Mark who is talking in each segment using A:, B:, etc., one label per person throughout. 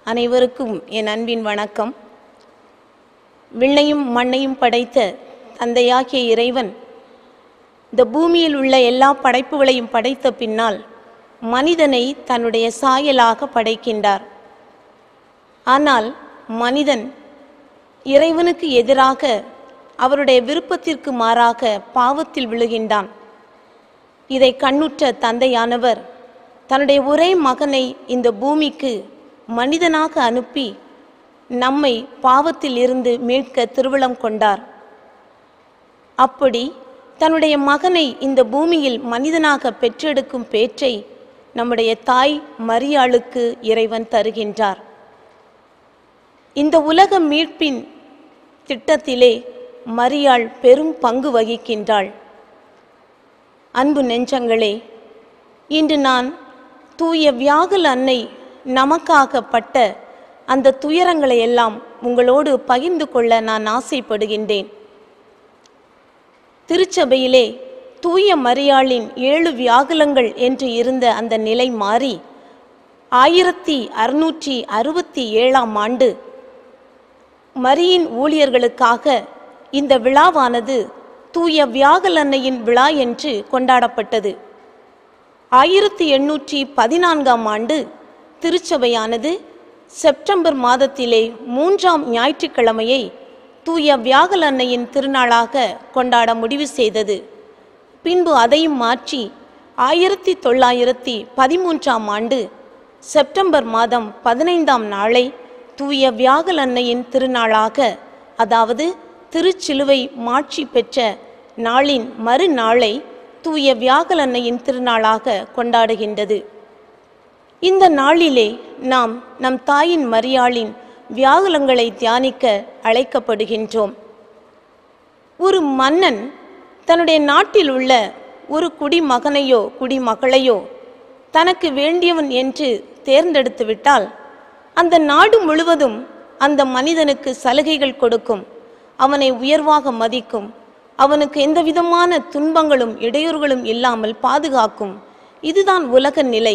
A: அனைவருக்கும் என் அன்பின் வணக்கம் விண்ணையும் மண்ணையும் படைத்த தந்தையாகிய இறைவன் இந்த பூமியில் உள்ள எல்லா படைப்புகளையும் படைத்த பின்னால் மனிதனை தன்னுடைய சாயலாக படைக்கின்றார் ஆனால் மனிதன் இறைவனுக்கு எதிராக அவருடைய விருப்பத்திற்கு மாறாக பாவத்தில் விழுகின்றான் இதை கண்ணுற்ற தந்தையானவர் தன்னுடைய ஒரே மகனை இந்த பூமிக்கு மனிதனாக அனுப்பி நம்மை பாவத்தில் இருந்து மீட்க திருவிழம் கொண்டார் அப்படி தன்னுடைய மகனை இந்த பூமியில் மனிதனாக பெற்றெடுக்கும் பேற்றை நம்முடைய தாய் மரியாளுக்கு இறைவன் தருகின்றார் இந்த உலக மீட்பின் திட்டத்திலே மரியாள் பெரும் பங்கு வகிக்கின்றாள் அன்பு நெஞ்சங்களே இன்று நான் தூய வியாகுல் அன்னை நமக்காக பட்ட அந்த துயரங்களை எல்லாம் உங்களோடு பகிர்ந்து கொள்ள நான் ஆசைப்படுகின்றேன் திருச்சபையிலே தூய மரியாளின் ஏழு வியாகுலங்கள் என்று இருந்த அந்த நிலை மாறி ஆயிரத்தி அறுநூற்றி அறுபத்தி ஏழாம் ஆண்டு மரியின் ஊழியர்களுக்காக இந்த விழாவானது தூய வியாகுல் அன்னையின் விழா என்று கொண்டாடப்பட்டது ஆயிரத்தி எண்ணூற்றி பதினான்காம் ஆண்டு திருச்சபையானது செப்டம்பர் மாதத்திலே மூன்றாம் ஞாயிற்றுக்கிழமையை தூய வியாகுல் அன்னையின் திருநாளாக கொண்டாட முடிவு செய்தது பின்பு அதையும் மாற்றி ஆயிரத்தி தொள்ளாயிரத்தி பதிமூன்றாம் ஆண்டு செப்டம்பர் மாதம் பதினைந்தாம் நாளை தூய வியாகுல் அன்னையின் திருநாளாக அதாவது திருச்சிலுவை மாட்சி பெற்ற நாளின் மறுநாளை தூய வியாகுல் அன்னையின் திருநாளாக கொண்டாடுகின்றது இந்த நாளிலே நாம் நம் தாயின் மரியாளின் வியாகுலங்களை தியானிக்க அழைக்கப்படுகின்றோம் ஒரு மன்னன் தன்னுடைய நாட்டில் உள்ள ஒரு குடிமகனையோ குடிமகளையோ தனக்கு வேண்டியவன் என்று தேர்ந்தெடுத்து விட்டால் அந்த நாடு முழுவதும் அந்த மனிதனுக்கு சலுகைகள் கொடுக்கும் அவனை உயர்வாக மதிக்கும் அவனுக்கு எந்த விதமான துன்பங்களும் இடையூறுகளும் இல்லாமல் பாதுகாக்கும் இதுதான் உலக நிலை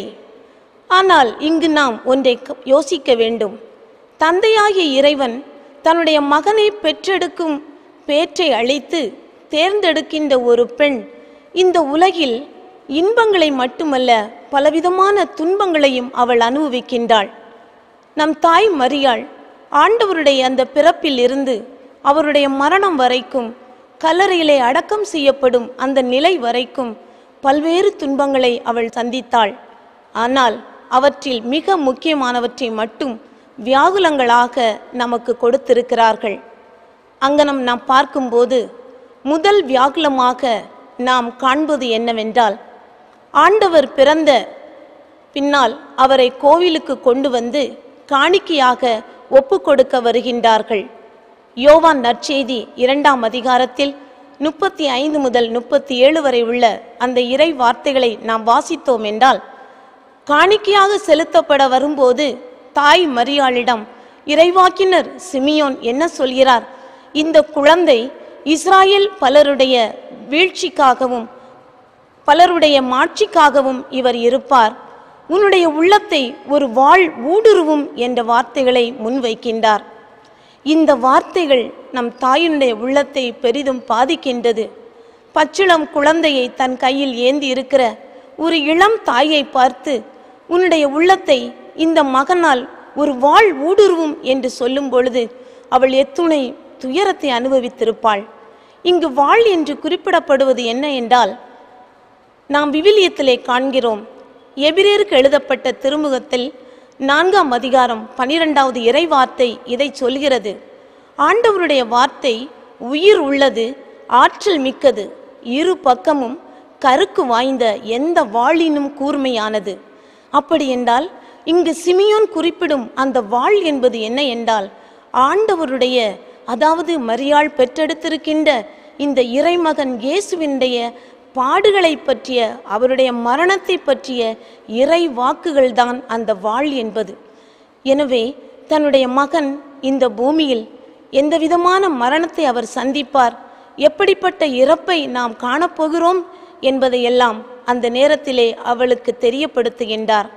A: ஆனால் இங்கு நாம் ஒன்றை க- யோசிக்க வேண்டும் தந்தையாகிய இறைவன் தன்னுடைய மகனை பெற்றெடுக்கும் பேற்றை அளித்து தேர்ந்தெடுக்கின்ற ஒரு பெண் இந்த உலகில் இன்பங்களை மட்டுமல்ல பலவிதமான துன்பங்களையும் அவள் அனுபவிக்கின்றாள் நம் தாய் மரியாள் ஆண்டவருடைய அந்த பிறப்பில் இருந்து அவருடைய மரணம் வரைக்கும் கல்லறையிலே அடக்கம் செய்யப்படும் அந்த நிலை வரைக்கும் பல்வேறு துன்பங்களை அவள் சந்தித்தாள் ஆனால் அவற்றில் மிக முக்கியமானவற்றை மட்டும் வியாகுலங்களாக நமக்கு கொடுத்திருக்கிறார்கள் அங்கனம் நாம் பார்க்கும்போது முதல் வியாகுலமாக நாம் காண்பது என்னவென்றால் ஆண்டவர் பிறந்த பின்னால் அவரை கோவிலுக்கு கொண்டு வந்து காணிக்கையாக ஒப்பு கொடுக்க வருகின்றார்கள் யோவான் நற்செய்தி இரண்டாம் அதிகாரத்தில் முப்பத்தி ஐந்து முதல் முப்பத்தி ஏழு வரை உள்ள அந்த இறை வார்த்தைகளை நாம் வாசித்தோம் என்றால் காணிக்கையாக செலுத்தப்பட வரும்போது தாய் மரியாளிடம் இறைவாக்கினர் சிமியோன் என்ன சொல்கிறார் இந்த குழந்தை இஸ்ராயேல் பலருடைய வீழ்ச்சிக்காகவும் பலருடைய மாட்சிக்காகவும் இவர் இருப்பார் உன்னுடைய உள்ளத்தை ஒரு வாழ் ஊடுருவும் என்ற வார்த்தைகளை முன்வைக்கின்றார் இந்த வார்த்தைகள் நம் தாயினுடைய உள்ளத்தை பெரிதும் பாதிக்கின்றது பச்சிளம் குழந்தையை தன் கையில் ஏந்தி இருக்கிற ஒரு இளம் தாயை பார்த்து உன்னுடைய உள்ளத்தை இந்த மகனால் ஒரு வாழ் ஊடுருவும் என்று சொல்லும் பொழுது அவள் எத்துணை துயரத்தை அனுபவித்திருப்பாள் இங்கு வாழ் என்று குறிப்பிடப்படுவது என்ன என்றால் நாம் விவிலியத்திலே காண்கிறோம் எபிரேருக்கு எழுதப்பட்ட திருமுகத்தில் நான்காம் அதிகாரம் பனிரெண்டாவது இறை வார்த்தை இதை சொல்கிறது ஆண்டவருடைய வார்த்தை உயிர் உள்ளது ஆற்றல் மிக்கது இரு பக்கமும் கருக்கு வாய்ந்த எந்த வாளினும் கூர்மையானது அப்படி என்றால் இங்கு சிமியோன் குறிப்பிடும் அந்த வாள் என்பது என்ன என்றால் ஆண்டவருடைய அதாவது மரியாள் பெற்றெடுத்திருக்கின்ற இந்த இறைமகன் இயேசுவினுடைய பாடுகளை பற்றிய அவருடைய மரணத்தை பற்றிய இறை வாக்குகள்தான் அந்த வாழ் என்பது எனவே தன்னுடைய மகன் இந்த பூமியில் எந்த விதமான மரணத்தை அவர் சந்திப்பார் எப்படிப்பட்ட இறப்பை நாம் காணப்போகிறோம் என்பதையெல்லாம் அந்த நேரத்திலே அவளுக்கு தெரியப்படுத்துகின்றார்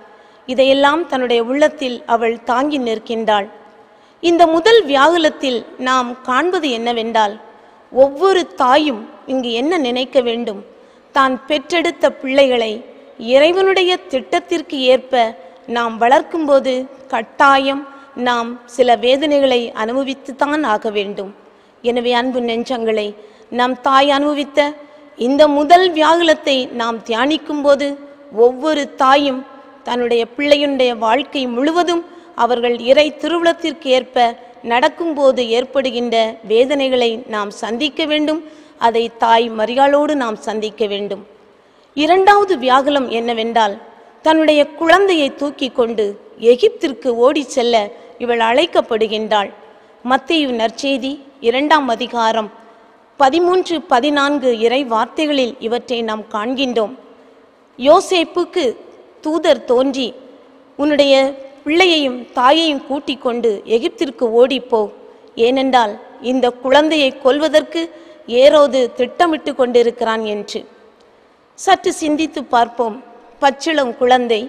A: இதையெல்லாம் தன்னுடைய உள்ளத்தில் அவள் தாங்கி நிற்கின்றாள் இந்த முதல் வியாகுலத்தில் நாம் காண்பது என்னவென்றால் ஒவ்வொரு தாயும் இங்கு என்ன நினைக்க வேண்டும் தான் பெற்றெடுத்த பிள்ளைகளை இறைவனுடைய திட்டத்திற்கு ஏற்ப நாம் வளர்க்கும்போது கட்டாயம் நாம் சில வேதனைகளை அனுபவித்துத்தான் ஆக வேண்டும் எனவே அன்பு நெஞ்சங்களை நம் தாய் அனுபவித்த இந்த முதல் வியாகுலத்தை நாம் தியானிக்கும் போது ஒவ்வொரு தாயும் தன்னுடைய பிள்ளையுடைய வாழ்க்கை முழுவதும் அவர்கள் இறை திருவுளத்திற்கு ஏற்ப நடக்கும்போது ஏற்படுகின்ற வேதனைகளை நாம் சந்திக்க வேண்டும் அதை தாய் மரியாளோடு நாம் சந்திக்க வேண்டும் இரண்டாவது வியாகுலம் என்னவென்றால் தன்னுடைய குழந்தையை தூக்கி கொண்டு எகிப்திற்கு ஓடிச் செல்ல இவள் அழைக்கப்படுகின்றாள் மத்தேயு நற்செய்தி இரண்டாம் அதிகாரம் பதிமூன்று பதினான்கு இறை வார்த்தைகளில் இவற்றை நாம் காண்கின்றோம் யோசேப்புக்கு தூதர் தோன்றி உன்னுடைய பிள்ளையையும் தாயையும் கூட்டிக் கொண்டு எகிப்திற்கு ஓடிப்போ ஏனென்றால் இந்த குழந்தையை கொல்வதற்கு ஏரோது திட்டமிட்டு கொண்டிருக்கிறான் என்று சற்று சிந்தித்து பார்ப்போம் பச்சிளம் குழந்தை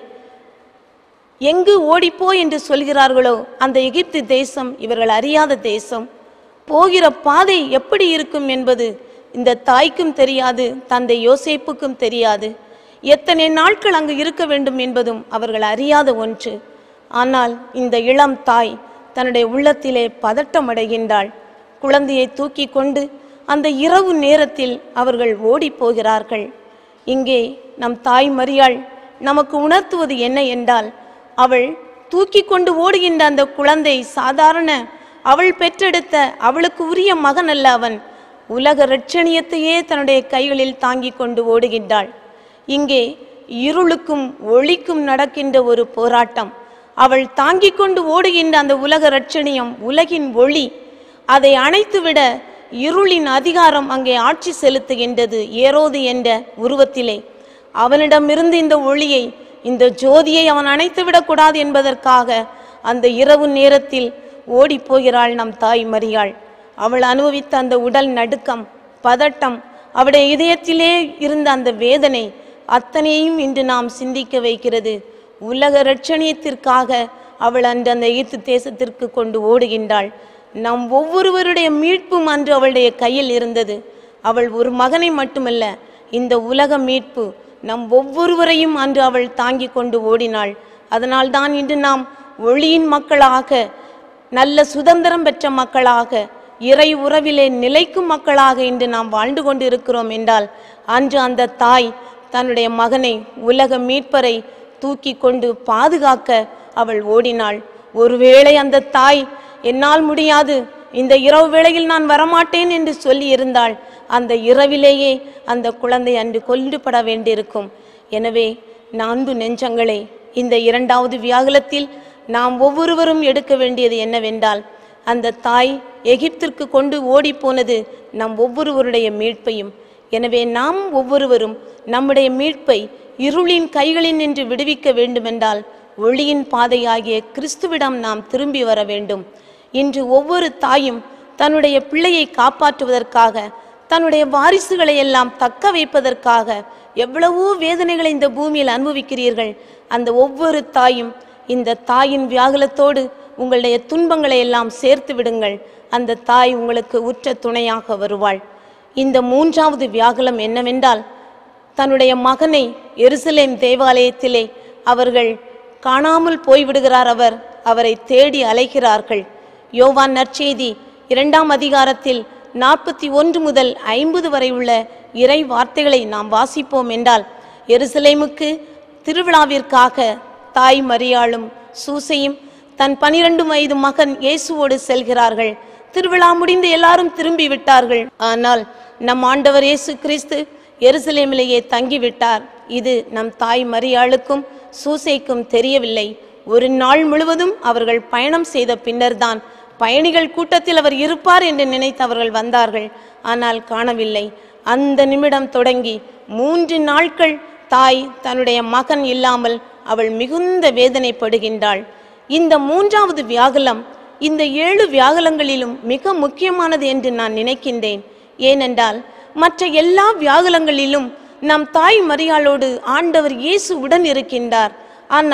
A: எங்கு ஓடிப்போ என்று சொல்கிறார்களோ அந்த எகிப்து தேசம் இவர்கள் அறியாத தேசம் போகிற பாதை எப்படி இருக்கும் என்பது இந்த தாய்க்கும் தெரியாது தந்தை யோசேப்புக்கும் தெரியாது எத்தனை நாட்கள் அங்கு இருக்க வேண்டும் என்பதும் அவர்கள் அறியாத ஒன்று ஆனால் இந்த இளம் தாய் தன்னுடைய உள்ளத்திலே பதட்டம் அடைகின்றாள் குழந்தையை தூக்கி கொண்டு அந்த இரவு நேரத்தில் அவர்கள் ஓடிப் போகிறார்கள் இங்கே நம் தாய் மரியாள் நமக்கு உணர்த்துவது என்ன என்றால் அவள் தூக்கி கொண்டு ஓடுகின்ற அந்த குழந்தை சாதாரண அவள் பெற்றெடுத்த அவளுக்கு உரிய மகன் அல்ல அவன் உலக இரட்சணியத்தையே தன்னுடைய கைகளில் தாங்கிக் கொண்டு ஓடுகின்றாள் இங்கே இருளுக்கும் ஒளிக்கும் நடக்கின்ற ஒரு போராட்டம் அவள் தாங்கிக் கொண்டு ஓடுகின்ற அந்த உலக இரட்சணியம் உலகின் ஒளி அதை அணைத்துவிட இருளின் அதிகாரம் அங்கே ஆட்சி செலுத்துகின்றது ஏரோது என்ற உருவத்திலே அவனிடமிருந்து இந்த ஒளியை இந்த ஜோதியை அவன் அணைத்து விடக்கூடாது என்பதற்காக அந்த இரவு நேரத்தில் ஓடிப் போகிறாள் நம் தாய் மரியாள் அவள் அனுபவித்த அந்த உடல் நடுக்கம் பதட்டம் அவளுடைய இதயத்திலே இருந்த அந்த வேதனை அத்தனையும் இன்று நாம் சிந்திக்க வைக்கிறது உலக இரட்சணியத்திற்காக அவள் அன்று அந்த எகிப்து தேசத்திற்கு கொண்டு ஓடுகின்றாள் நம் ஒவ்வொருவருடைய மீட்பும் அன்று அவளுடைய கையில் இருந்தது அவள் ஒரு மகனை மட்டுமல்ல இந்த உலக மீட்பு நம் ஒவ்வொருவரையும் அன்று அவள் தாங்கிக் கொண்டு ஓடினாள் அதனால்தான் இன்று நாம் ஒளியின் மக்களாக நல்ல சுதந்திரம் பெற்ற மக்களாக இறை உறவிலே நிலைக்கும் மக்களாக இன்று நாம் வாழ்ந்து கொண்டு இருக்கிறோம் என்றால் அன்று அந்த தாய் தன்னுடைய மகனை உலக மீட்பரை தூக்கி கொண்டு பாதுகாக்க அவள் ஓடினாள் ஒருவேளை அந்த தாய் என்னால் முடியாது இந்த இரவு வேளையில் நான் வரமாட்டேன் என்று சொல்லி இருந்தாள் அந்த இரவிலேயே அந்த குழந்தை அன்று கொல்லுபட வேண்டியிருக்கும் எனவே நான்கு நெஞ்சங்களே இந்த இரண்டாவது வியாகுலத்தில் நாம் ஒவ்வொருவரும் எடுக்க வேண்டியது என்னவென்றால் அந்த தாய் எகிப்திற்கு கொண்டு ஓடிப்போனது நம் ஒவ்வொருவருடைய மீட்பையும் எனவே நாம் ஒவ்வொருவரும் நம்முடைய மீட்பை இருளின் கைகளில் நின்று விடுவிக்க வேண்டுமென்றால் ஒளியின் பாதையாகிய கிறிஸ்துவிடம் நாம் திரும்பி வர வேண்டும் இன்று ஒவ்வொரு தாயும் தன்னுடைய பிள்ளையை காப்பாற்றுவதற்காக தன்னுடைய வாரிசுகளை எல்லாம் தக்க வைப்பதற்காக எவ்வளவோ வேதனைகளை இந்த பூமியில் அனுபவிக்கிறீர்கள் அந்த ஒவ்வொரு தாயும் இந்த தாயின் வியாகுலத்தோடு உங்களுடைய துன்பங்களை எல்லாம் சேர்த்து விடுங்கள் அந்த தாய் உங்களுக்கு உற்ற துணையாக வருவாள் இந்த மூன்றாவது வியாகுலம் என்னவென்றால் தன்னுடைய மகனை எருசலேம் தேவாலயத்திலே அவர்கள் காணாமல் போய்விடுகிறார் அவர் அவரை தேடி அலைகிறார்கள் யோவான் நற்செய்தி இரண்டாம் அதிகாரத்தில் நாற்பத்தி ஒன்று முதல் ஐம்பது வரை உள்ள இறை வார்த்தைகளை நாம் வாசிப்போம் என்றால் எருசலேமுக்கு திருவிழாவிற்காக தாய் மரியாளும் சூசையும் தன் பனிரெண்டு வயது மகன் இயேசுவோடு செல்கிறார்கள் திருவிழா முடிந்து எல்லாரும் திரும்பி விட்டார்கள் ஆனால் நம் ஆண்டவர் இயேசு கிறிஸ்து எருசலேமிலேயே தங்கிவிட்டார் இது நம் தாய் மரியாளுக்கும் சூசைக்கும் தெரியவில்லை ஒரு நாள் முழுவதும் அவர்கள் பயணம் செய்த பின்னர்தான் பயணிகள் கூட்டத்தில் அவர் இருப்பார் என்று நினைத்து அவர்கள் வந்தார்கள் ஆனால் காணவில்லை அந்த நிமிடம் தொடங்கி மூன்று நாட்கள் தாய் தன்னுடைய மகன் இல்லாமல் அவள் மிகுந்த வேதனைப்படுகின்றாள் இந்த மூன்றாவது வியாகுலம் இந்த ஏழு வியாகுலங்களிலும் மிக முக்கியமானது என்று நான் நினைக்கின்றேன் ஏனென்றால் மற்ற எல்லா வியாகுலங்களிலும் நம் தாய் மரியாளோடு ஆண்டவர் இயேசு உடன் இருக்கின்றார் ஆனால்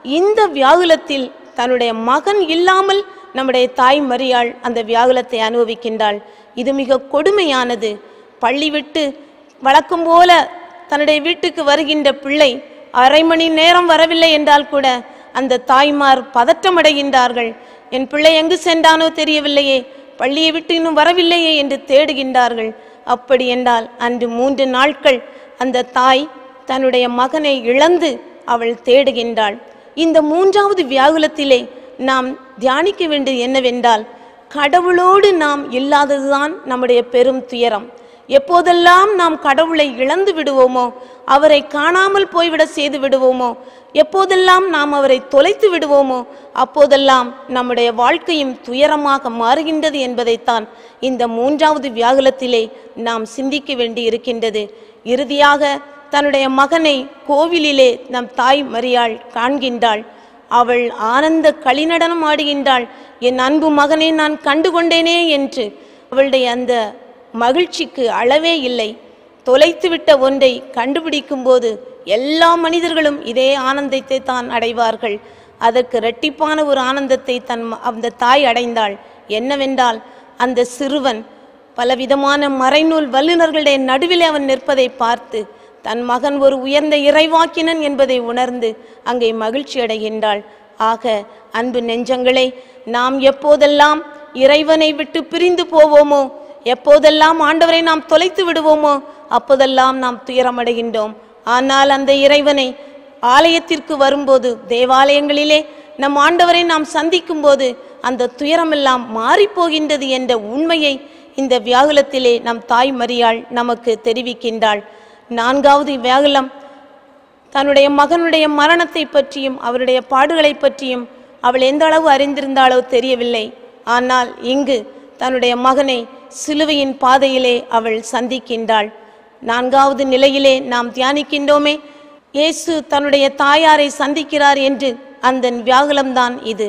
A: இந்த வியாகுலத்தில் தன்னுடைய மகன் இல்லாமல் நம்முடைய தாய் மரியாள் அந்த வியாகுலத்தை அனுபவிக்கின்றாள் இது மிக கொடுமையானது பள்ளி விட்டு வழக்கம் போல தன்னுடைய வீட்டுக்கு வருகின்ற பிள்ளை அரை மணி நேரம் வரவில்லை என்றால் கூட அந்த தாய்மார் பதற்றமடைகின்றார்கள் என் பிள்ளை எங்கு சென்றானோ தெரியவில்லையே பள்ளியை விட்டு இன்னும் வரவில்லையே என்று தேடுகின்றார்கள் அப்படி என்றால் அன்று மூன்று நாட்கள் அந்த தாய் தன்னுடைய மகனை இழந்து அவள் தேடுகின்றாள் இந்த மூன்றாவது வியாகுலத்திலே நாம் தியானிக்க வேண்டியது என்னவென்றால் கடவுளோடு நாம் இல்லாததுதான் நம்முடைய பெரும் துயரம் எப்போதெல்லாம் நாம் கடவுளை இழந்து விடுவோமோ அவரை காணாமல் போய்விட செய்து விடுவோமோ எப்போதெல்லாம் நாம் அவரை தொலைத்து விடுவோமோ அப்போதெல்லாம் நம்முடைய வாழ்க்கையும் துயரமாக மாறுகின்றது என்பதைத்தான் இந்த மூன்றாவது வியாகுலத்திலே நாம் சிந்திக்க வேண்டி இருக்கின்றது இறுதியாக தன்னுடைய மகனை கோவிலிலே நம் தாய் மரியாள் காண்கின்றாள் அவள் ஆனந்த களிநடனம் ஆடுகின்றாள் என் அன்பு மகனை நான் கண்டுகொண்டேனே என்று அவளுடைய அந்த மகிழ்ச்சிக்கு அளவே இல்லை தொலைத்துவிட்ட ஒன்றை கண்டுபிடிக்கும் போது எல்லா மனிதர்களும் இதே ஆனந்தத்தை தான் அடைவார்கள் அதற்கு இரட்டிப்பான ஒரு ஆனந்தத்தை தன் ம- அந்த தாய் அடைந்தாள் என்னவென்றால் அந்த சிறுவன் பலவிதமான மறைநூல் வல்லுநர்களுடைய நடுவிலே அவன் நிற்பதை பார்த்து தன் மகன் ஒரு உயர்ந்த இறைவாக்கினன் என்பதை உணர்ந்து அங்கே மகிழ்ச்சி அடைகின்றாள் ஆக அன்பு நெஞ்சங்களே நாம் எப்போதெல்லாம் இறைவனை விட்டு பிரிந்து போவோமோ எப்போதெல்லாம் ஆண்டவரை நாம் தொலைத்து விடுவோமோ அப்போதெல்லாம் நாம் துயரமடைகின்றோம் ஆனால் அந்த இறைவனை ஆலயத்திற்கு வரும்போது தேவாலயங்களிலே நம் ஆண்டவரை நாம் சந்திக்கும் போது அந்த துயரமெல்லாம் மாறிப் போகின்றது என்ற உண்மையை இந்த வியாகுலத்திலே நம் தாய் மரியாள் நமக்கு தெரிவிக்கின்றாள் நான்காவது வியாகுலம் தன்னுடைய மகனுடைய மரணத்தை பற்றியும் அவருடைய பாடுகளை பற்றியும் அவள் எந்த அளவு அறிந்திருந்தாளோ தெரியவில்லை ஆனால் இங்கு தன்னுடைய மகனை சிலுவையின் பாதையிலே அவள் சந்திக்கின்றாள் நான்காவது நிலையிலே நாம் தியானிக்கின்றோமே இயேசு தன்னுடைய தாயாரை சந்திக்கிறார் என்று அந்த வியாகுலம்தான் இது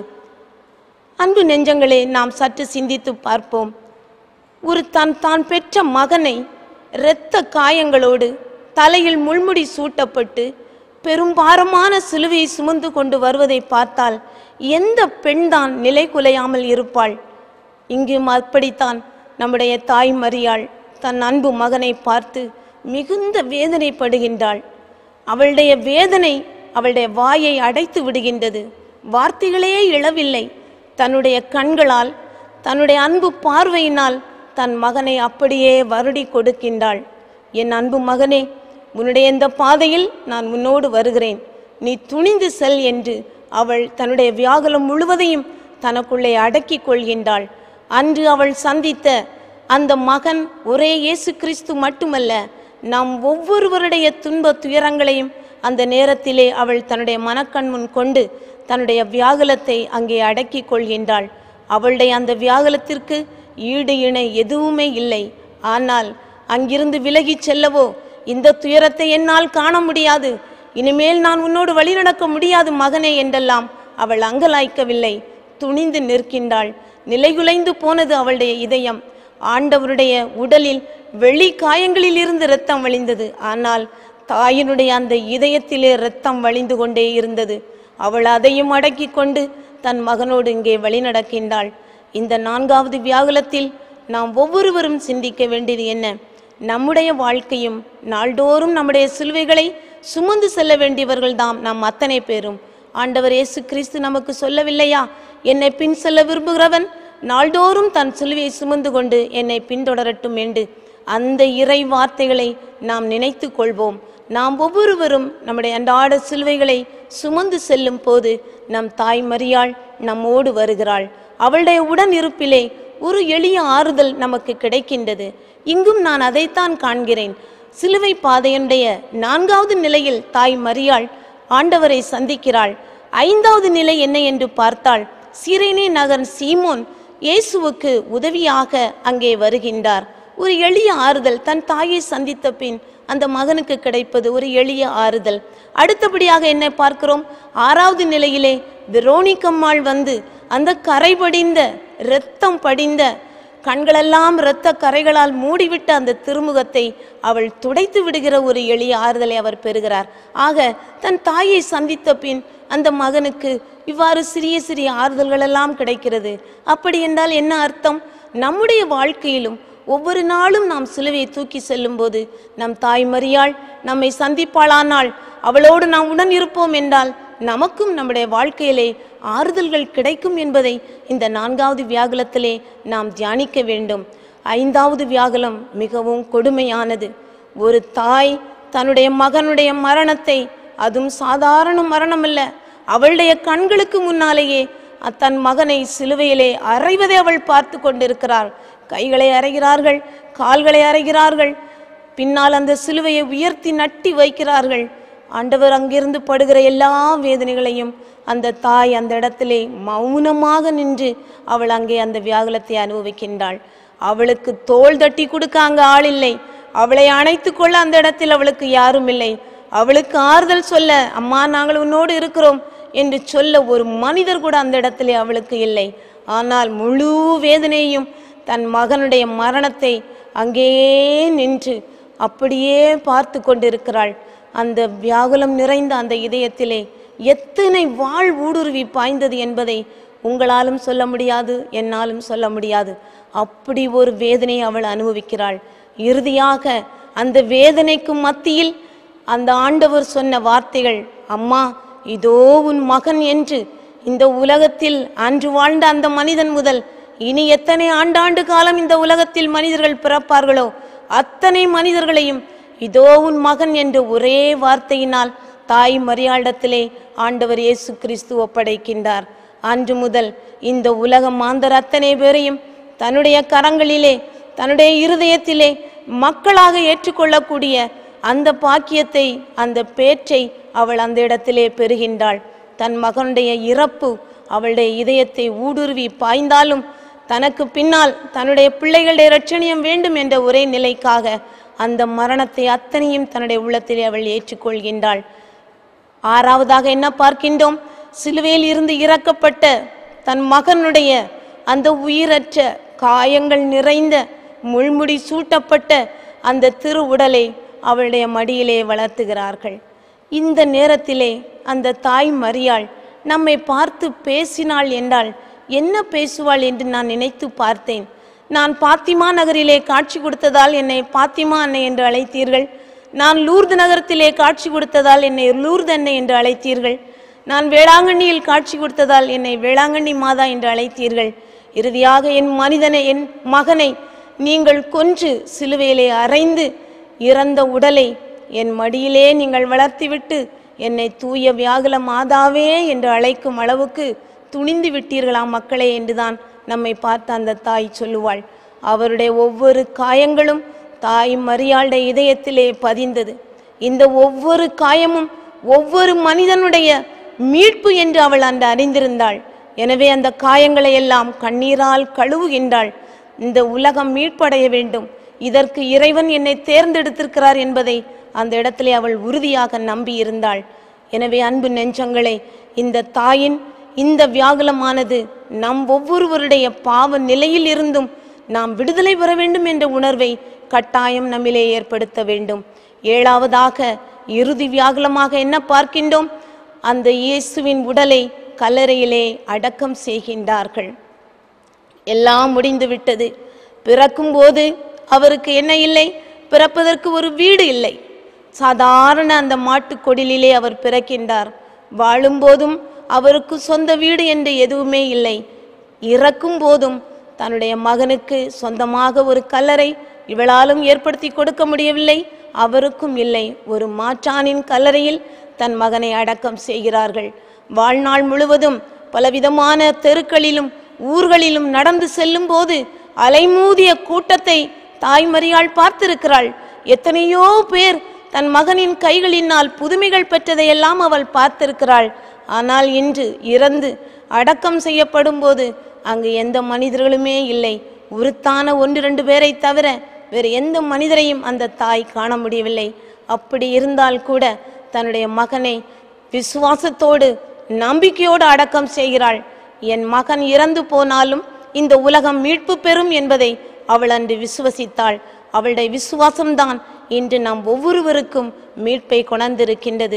A: அன்பு நெஞ்சங்களே நாம் சற்று சிந்தித்து பார்ப்போம் ஒரு தன் தான் பெற்ற மகனை இரத்த காயங்களோடு தலையில் முள்முடி சூட்டப்பட்டு பெரும்பாரமான சிலுவையை சுமந்து கொண்டு வருவதை பார்த்தால் எந்த பெண்தான் நிலை குலையாமல் இருப்பாள் இங்கும் அப்படித்தான் நம்முடைய தாய் மரியாள் தன் அன்பு மகனை பார்த்து மிகுந்த வேதனைப்படுகின்றாள் அவளுடைய வேதனை அவளுடைய வாயை அடைத்து விடுகின்றது வார்த்தைகளே இழவில்லை தன்னுடைய கண்களால் தன்னுடைய அன்பு பார்வையினால் தன் மகனை அப்படியே வருடி கொடுக்கின்றாள் என் அன்பு மகனே உன்னுடைய இந்த பாதையில் நான் உன்னோடு வருகிறேன் நீ துணிந்து செல் என்று அவள் தன்னுடைய வியாகுலம் முழுவதையும் தனக்குள்ளே அடக்கிக் கொள்கின்றாள் அன்று அவள் சந்தித்த அந்த மகன் ஒரே இயேசு கிறிஸ்து மட்டுமல்ல நாம் ஒவ்வொருவருடைய துன்ப துயரங்களையும் அந்த நேரத்திலே அவள் தன்னுடைய மனக்கண் முன் கொண்டு தன்னுடைய வியாகுலத்தை அங்கே அடக்கிக் கொள்கின்றாள் அவளுடைய அந்த வியாகுலத்திற்கு ஈடு இணை எதுவுமே இல்லை ஆனால் அங்கிருந்து விலகிச் செல்லவோ இந்த துயரத்தை என்னால் காண முடியாது இனிமேல் நான் உன்னோடு வழிநடக்க முடியாது மகனே என்றெல்லாம் அவள் அங்கலாய்க்கவில்லை துணிந்து நிற்கின்றாள் நிலைகுலைந்து போனது அவளுடைய இதயம் ஆண்டவருடைய உடலில் வெளி காயங்களில் இருந்து இரத்தம் வழிந்தது ஆனால் தாயினுடைய அந்த இதயத்திலே இரத்தம் வழிந்து கொண்டே இருந்தது அவள் அதையும் அடக்கிக் கொண்டு தன் மகனோடு இங்கே வழிநடக்கின்றாள் இந்த நான்காவது வியாகுலத்தில் நாம் ஒவ்வொருவரும் சிந்திக்க வேண்டியது என்ன நம்முடைய வாழ்க்கையும் நாள்தோறும் நம்முடைய சிலுவைகளை சுமந்து செல்ல வேண்டியவர்கள் தாம் நாம் அத்தனை பேரும் ஆண்டவர் இயேசு கிறிஸ்து நமக்கு சொல்லவில்லையா என்னை பின் செல்ல விரும்புகிறவன் நாள்தோறும் தன் சிலுவையை சுமந்து கொண்டு என்னை பின்தொடரட்டும் என்று அந்த இறை வார்த்தைகளை நாம் நினைத்து கொள்வோம் நாம் ஒவ்வொருவரும் நம்முடைய அன்றாட சிலுவைகளை சுமந்து செல்லும் போது நம் தாய் மரியாள் நம்மோடு வருகிறாள் அவளுடைய உடன் இருப்பிலே ஒரு எளிய ஆறுதல் நமக்கு கிடைக்கின்றது இங்கும் நான் அதைத்தான் காண்கிறேன் சிலுவை பாதையனுடைய நான்காவது நிலையில் தாய் மரியாள் ஆண்டவரை சந்திக்கிறாள் ஐந்தாவது நிலை என்ன என்று பார்த்தால் சிரேனே நகர் சீமோன் இயேசுவுக்கு உதவியாக அங்கே வருகின்றார் ஒரு எளிய ஆறுதல் தன் தாயை சந்தித்த பின் அந்த மகனுக்கு கிடைப்பது ஒரு எளிய ஆறுதல் அடுத்தபடியாக என்ன பார்க்கிறோம் ஆறாவது நிலையிலே வெரோனிக்கம்மாள் வந்து அந்த கரை படிந்த இரத்தம் படிந்த கண்களெல்லாம் இரத்த கரைகளால் மூடிவிட்ட அந்த திருமுகத்தை அவள் துடைத்து விடுகிற ஒரு எளிய ஆறுதலை அவர் பெறுகிறார் ஆக தன் தாயை சந்தித்த பின் அந்த மகனுக்கு இவ்வாறு சிறிய சிறிய ஆறுதல்கள் எல்லாம் கிடைக்கிறது அப்படி என்றால் என்ன அர்த்தம் நம்முடைய வாழ்க்கையிலும் ஒவ்வொரு நாளும் நாம் சிலுவையை தூக்கி செல்லும்போது நம் தாய் மரியாள் நம்மை சந்திப்பாளானால் அவளோடு நாம் உடன் இருப்போம் என்றால் நமக்கும் நம்முடைய வாழ்க்கையிலே ஆறுதல்கள் கிடைக்கும் என்பதை இந்த நான்காவது வியாகுலத்திலே நாம் தியானிக்க வேண்டும் ஐந்தாவது வியாகுலம் மிகவும் கொடுமையானது ஒரு தாய் தன்னுடைய மகனுடைய மரணத்தை அதுவும் சாதாரண மரணம் அல்ல அவளுடைய கண்களுக்கு முன்னாலேயே அ- தன் மகனை சிலுவையிலே அறைவதை அவள் பார்த்து கொண்டிருக்கிறாள் கைகளை அறைகிறார்கள் கால்களை அறைகிறார்கள் பின்னால் அந்த சிலுவையை உயர்த்தி நட்டி வைக்கிறார்கள் ஆண்டவர் அங்கிருந்து படுகிற எல்லா வேதனைகளையும் அந்த தாய் அந்த இடத்திலே மௌனமாக நின்று அவள் அங்கே அந்த வியாகுலத்தை அனுபவிக்கின்றாள் அவளுக்கு தோள் தட்டி கொடுக்க அங்கு ஆள் இல்லை அவளை அணைத்துக் கொள்ள அந்த இடத்தில் அவளுக்கு யாரும் இல்லை அவளுக்கு ஆறுதல் சொல்ல அம்மா நாங்கள் உன்னோடு இருக்கிறோம் என்று சொல்ல ஒரு மனிதர் கூட அந்த இடத்திலே அவளுக்கு இல்லை ஆனால் முழு வேதனையும் தன் மகனுடைய மரணத்தை அங்கேயே நின்று அப்படியே பார்த்து கொண்டிருக்கிறாள் அந்த வியாகுலம் நிறைந்த அந்த இதயத்திலே எத்தனை வாழ் ஊடுருவி பாய்ந்தது என்பதை உங்களாலும் சொல்ல முடியாது என்னாலும் சொல்ல முடியாது அப்படி ஒரு வேதனையை அவள் அனுபவிக்கிறாள் இறுதியாக அந்த வேதனைக்கு மத்தியில் அந்த ஆண்டவர் சொன்ன வார்த்தைகள் அம்மா இதோ உன் மகன் என்று இந்த உலகத்தில் அன்று வாழ்ந்த அந்த மனிதன் முதல் இனி எத்தனை ஆண்டாண்டு காலம் இந்த உலகத்தில் மனிதர்கள் பிறப்பார்களோ அத்தனை மனிதர்களையும் இதோ உன் மகன் என்ற ஒரே வார்த்தையினால் தாய் மரியாளிடத்திலே ஆண்டவர் இயேசு கிறிஸ்து ஒப்படைக்கின்றார் அன்று முதல் இந்த உலக மாந்தர் அத்தனை பேரையும் தன்னுடைய கரங்களிலே தன்னுடைய இருதயத்திலே மக்களாக ஏற்றுக்கொள்ளக்கூடிய அந்த பாக்கியத்தை அந்த பேற்றை அவள் அந்த இடத்திலே பெறுகின்றாள் தன் மகனுடைய இறப்பு அவளுடைய இதயத்தை ஊடுருவி பாய்ந்தாலும் தனக்கு பின்னால் தன்னுடைய பிள்ளைகளுடைய இரட்சணியம் வேண்டும் என்ற ஒரே நிலைக்காக அந்த மரணத்தை அத்தனையும் தன்னுடைய உள்ளத்திலே அவள் ஏற்றுக்கொள்கின்றாள் ஆறாவதாக என்ன பார்க்கின்றோம் சிலுவையில் இருந்து இறக்கப்பட்ட தன் மகனுடைய அந்த உயிரற்ற காயங்கள் நிறைந்த முள்முடி சூட்டப்பட்ட அந்த திரு உடலை அவளுடைய மடியிலே வளர்த்துகிறார்கள் இந்த நேரத்திலே அந்த தாய் மரியாள் நம்மை பார்த்து பேசினாள் என்றால் என்ன பேசுவாள் என்று நான் நினைத்து பார்த்தேன் நான் பாத்திமா நகரிலே காட்சி கொடுத்ததால் என்னை பாத்திமா அன்னை என்று அழைத்தீர்கள் நான் லூர்து நகரத்திலே காட்சி கொடுத்ததால் என்னை லூர்து அன்னை என்று அழைத்தீர்கள் நான் வேளாங்கண்ணியில் காட்சி கொடுத்ததால் என்னை வேளாங்கண்ணி மாதா என்று அழைத்தீர்கள் இறுதியாக என் மனிதனை என் மகனை நீங்கள் கொன்று சிலுவையிலே அறைந்து இறந்த உடலை என் மடியிலே நீங்கள் வளர்த்திவிட்டு என்னை தூய வியாகுல மாதாவே என்று அழைக்கும் அளவுக்கு துணிந்து விட்டீர்களாம் மக்களே என்றுதான் நம்மை பார்த்த அந்த தாய் சொல்லுவாள் அவருடைய ஒவ்வொரு காயங்களும் தாய் மரியாளுடைய இதயத்திலே பதிந்தது இந்த ஒவ்வொரு காயமும் ஒவ்வொரு மனிதனுடைய மீட்பு என்று அவள் அந்த அறிந்திருந்தாள் எனவே அந்த காயங்களை எல்லாம் கண்ணீரால் கழுவுகின்றாள் இந்த உலகம் மீட்படைய வேண்டும் இதற்கு இறைவன் என்னை தேர்ந்தெடுத்திருக்கிறார் என்பதை அந்த இடத்திலே அவள் உறுதியாக நம்பி இருந்தாள் எனவே அன்பு நெஞ்சங்களே இந்த தாயின் இந்த வியாகுலமானது நம் ஒவ்வொருவருடைய பாவ நிலையில் இருந்தும் நாம் விடுதலை பெற வேண்டும் என்ற உணர்வை கட்டாயம் நம்மிலே ஏற்படுத்த வேண்டும் ஏழாவதாக இறுதி வியாகுலமாக என்ன பார்க்கின்றோம் அந்த இயேசுவின் உடலை கல்லறையிலே அடக்கம் செய்கின்றார்கள் எல்லாம் முடிந்து விட்டது பிறக்கும்போது அவருக்கு என்ன இல்லை பிறப்பதற்கு ஒரு வீடு இல்லை சாதாரண அந்த மாட்டுக் கொடிலிலே அவர் பிறக்கின்றார் வாழும்போதும் அவருக்கு சொந்த வீடு என்று எதுவுமே இல்லை இறக்கும் போதும் தன்னுடைய மகனுக்கு சொந்தமாக ஒரு கல்லறை இவளாலும் ஏற்படுத்தி கொடுக்க முடியவில்லை அவருக்கும் இல்லை ஒரு மாற்றானின் கல்லறையில் தன் மகனை அடக்கம் செய்கிறார்கள் வாழ்நாள் முழுவதும் பலவிதமான தெருக்களிலும் ஊர்களிலும் நடந்து செல்லும் போது அலைமூதிய கூட்டத்தை தாய்மறியாள் பார்த்திருக்கிறாள் எத்தனையோ பேர் தன் மகனின் கைகளினால் புதுமைகள் பெற்றதையெல்லாம் அவள் பார்த்திருக்கிறாள் ஆனால் இன்று இறந்து அடக்கம் செய்யப்படும் போது அங்கு எந்த மனிதர்களுமே இல்லை உருத்தான ஒன்று ரெண்டு பேரை தவிர வேறு எந்த மனிதரையும் அந்த தாய் காண முடியவில்லை அப்படி இருந்தால் கூட தன்னுடைய மகனை விசுவாசத்தோடு நம்பிக்கையோடு அடக்கம் செய்கிறாள் என் மகன் இறந்து போனாலும் இந்த உலகம் மீட்பு பெறும் என்பதை அவள் அன்று விசுவசித்தாள் அவளுடைய விசுவாசம்தான் இன்று நாம் ஒவ்வொருவருக்கும் மீட்பை கொணர்ந்திருக்கின்றது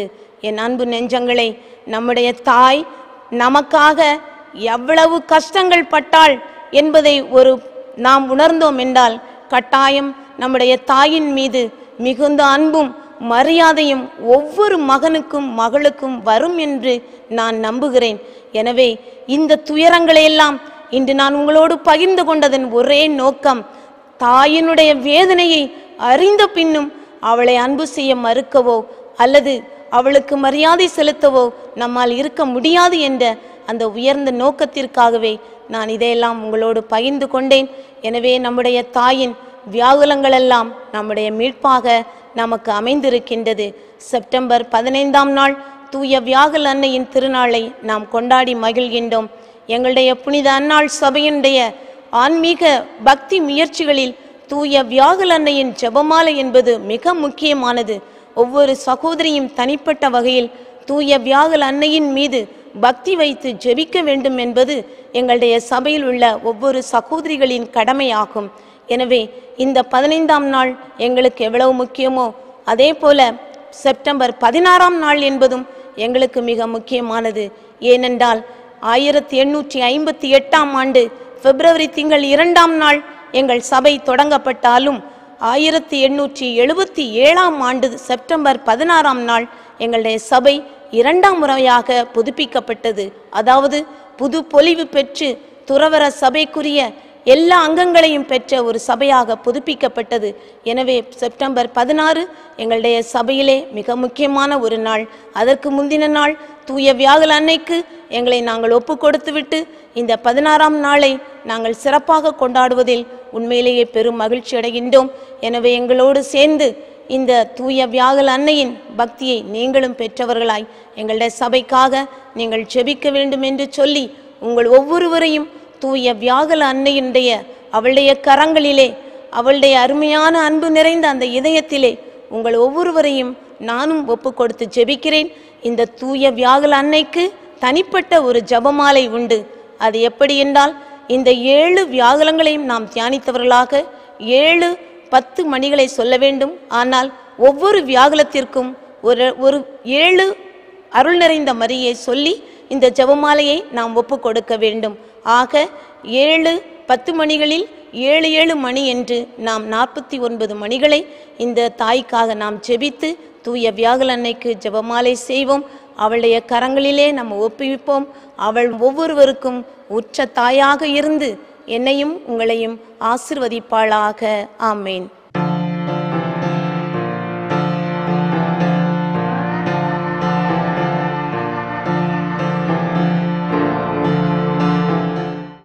A: என் அன்பு நெஞ்சங்களே நம்முடைய தாய் நமக்காக எவ்வளவு கஷ்டங்கள் பட்டாள் என்பதை ஒரு நாம் உணர்ந்தோம் என்றால் கட்டாயம் நம்முடைய தாயின் மீது மிகுந்த அன்பும் மரியாதையும் ஒவ்வொரு மகனுக்கும் மகளுக்கும் வரும் என்று நான் நம்புகிறேன் எனவே இந்த துயரங்களையெல்லாம் இன்று நான் உங்களோடு பகிர்ந்து கொண்டதன் ஒரே நோக்கம் தாயினுடைய வேதனையை அறிந்த பின்னும் அவளை அன்பு செய்ய மறுக்கவோ அல்லது அவளுக்கு மரியாதை செலுத்தவோ நம்மால் இருக்க முடியாது என்ற அந்த உயர்ந்த நோக்கத்திற்காகவே நான் இதையெல்லாம் உங்களோடு பகிர்ந்து கொண்டேன் எனவே நம்முடைய தாயின் வியாகுலங்களெல்லாம் நம்முடைய மீட்பாக நமக்கு அமைந்திருக்கின்றது செப்டம்பர் பதினைந்தாம் நாள் தூய வியாகுல அன்னையின் திருநாளை நாம் கொண்டாடி மகிழ்கின்றோம் எங்களுடைய புனித அன்னாள் சபையினுடைய ஆன்மீக பக்தி முயற்சிகளில் தூய வியாகுல அன்னையின் ஜெபமாலை என்பது மிக முக்கியமானது ஒவ்வொரு சகோதரியும் தனிப்பட்ட வகையில் தூய வியாகுல அன்னையின் மீது பக்தி வைத்து ஜெபிக்க வேண்டும் என்பது எங்களுடைய சபையில் உள்ள ஒவ்வொரு சகோதரிகளின் கடமையாகும் எனவே இந்த பதினைந்தாம் நாள் எங்களுக்கு எவ்வளவு முக்கியமோ அதே போல செப்டம்பர் பதினாறாம் நாள் என்பதும் எங்களுக்கு மிக முக்கியமானது ஏனென்றால் ஆயிரத்தி எண்ணூற்றி ஐம்பத்தி எட்டாம் ஆண்டு பிப்ரவரி திங்கள் இரண்டாம் நாள் எங்கள் சபை தொடங்கப்பட்டாலும் ஆயிரத்தி எண்ணூற்றி எழுபத்தி ஏழாம் ஆண்டு செப்டம்பர் பதினாறாம் நாள் எங்களுடைய சபை இரண்டாம் முறையாக புதுப்பிக்கப்பட்டது அதாவது புது பொலிவு பெற்று துறவர சபைக்குரிய எல்லா அங்கங்களையும் பெற்ற ஒரு சபையாக புதுப்பிக்கப்பட்டது எனவே செப்டம்பர் பதினாறு எங்களுடைய சபையிலே மிக முக்கியமான ஒரு நாள் அதற்கு முந்தின நாள் தூய வியாகுல அன்னைக்கு எங்களை நாங்கள் ஒப்பு கொடுத்துவிட்டு இந்த பதினாறாம் நாளை நாங்கள் சிறப்பாக கொண்டாடுவதில் உண்மையிலேயே பெரும் மகிழ்ச்சி அடைகின்றோம் எனவே எங்களோடு சேர்ந்து இந்த தூய வியாகுல அன்னையின் பக்தியை நீங்களும் பெற்றவர்களாய் எங்களுடைய சபைக்காக நீங்கள் ஜெபிக்க வேண்டும் என்று சொல்லி உங்கள் ஒவ்வொருவரையும் தூய வியாகுல அன்னையினுடைய அவளுடைய கரங்களிலே அவளுடைய அருமையான அன்பு நிறைந்த அந்த இதயத்திலே உங்கள் ஒவ்வொருவரையும் நானும் ஒப்பு கொடுத்து ஜெபிக்கிறேன் இந்த தூய வியாகுல அன்னைக்கு தனிப்பட்ட ஒரு ஜெபமாலை உண்டு அது எப்படி என்றால் இந்த ஏழு வியாகுலங்களையும் நாம் தியானித்தவர்களாக ஏழு பத்து மணிகளை சொல்ல வேண்டும் ஆனால் ஒவ்வொரு வியாகுலத்திற்கும் ஒரு ஒரு ஏழு அருள் நிறைந்த மரியை சொல்லி இந்த ஜெபமாலையை நாம் ஒப்பு கொடுக்க வேண்டும் ஆக ஏழு பத்து மணிகளில் ஏழு ஏழு மணி என்று நாம் நாற்பத்தி ஒன்பது மணிகளை இந்த தாய்க்காக நாம் ஜெபித்து தூய வியாகுல அன்னைக்கு ஜெபமாலை செய்வோம் அவளுடைய கரங்களிலே நம்ம ஒப்புவிப்போம் அவள் ஒவ்வொருவருக்கும் உற்ற தாயாக இருந்து என்னையும் உங்களையும் ஆசிர்வதிப்பாளாக ஆமேன்